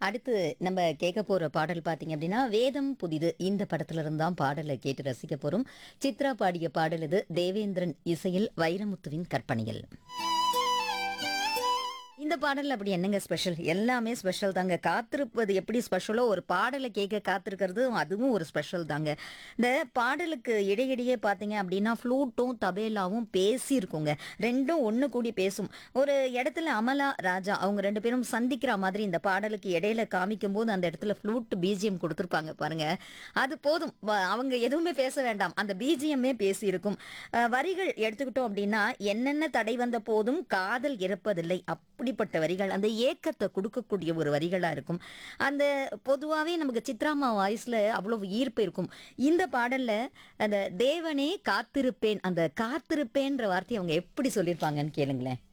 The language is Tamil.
அடுத்து நம்ம கேட்க போற பாடல் பாத்தீங்க அப்படின்னா வேதம் புதிது இந்த படத்துல இருந்து தான் பாடலை கேட்டு ரசிக்க போறோம் சித்ரா பாடிய பாடல் இது தேவேந்திரன் இசையில் வைரமுத்துவின் கற்பனையில் இந்த பாடல் அப்படி என்னங்க ஸ்பெஷல் எல்லாமே ஸ்பெஷல் தாங்க காத்திருப்பது எப்படி ஸ்பெஷலோ ஒரு பாடலை கேட்க காத்திருக்கிறது அதுவும் ஒரு ஸ்பெஷல் தாங்க இந்த பாடலுக்கு இடையிடையே பார்த்தீங்க அப்படின்னா ஃப்ளூட்டும் தபேலாவும் பேசி இருக்குங்க ரெண்டும் ஒன்று கூடி பேசும் ஒரு இடத்துல அமலா ராஜா அவங்க ரெண்டு பேரும் சந்திக்கிற மாதிரி இந்த பாடலுக்கு இடையில காமிக்கும் போது அந்த இடத்துல ஃப்ளூட் பிஜிஎம் கொடுத்துருப்பாங்க பாருங்க அது போதும் வ- அவங்க எதுவுமே பேச வேண்டாம் அந்த பிஜிஎம்மே பேசி இருக்கும் அஹ், வரிகள் எடுத்துக்கிட்டோம் அப்படின்னா என்னென்ன தடை வந்த போதும் காதல் இறப்பதில்லை அப்படிப்பட்ட வரிகள் அந்த ஏக்கத்தை கொடுக்கக்கூடிய ஒரு வரிகளா இருக்கும் அந்த பொதுவாகவே நமக்கு சித்ராமா வாய்ஸ்ல அவ்வளவு ஈர்ப்பு இருக்கும் இந்த பாடல்ல அந்த தேவனே காத்திருப்பேன் அந்த காத்திருப்பேன்ற வார்த்தையை அவங்க எப்படி சொல்லியிருப்பாங்கன்னு கேளுங்களேன்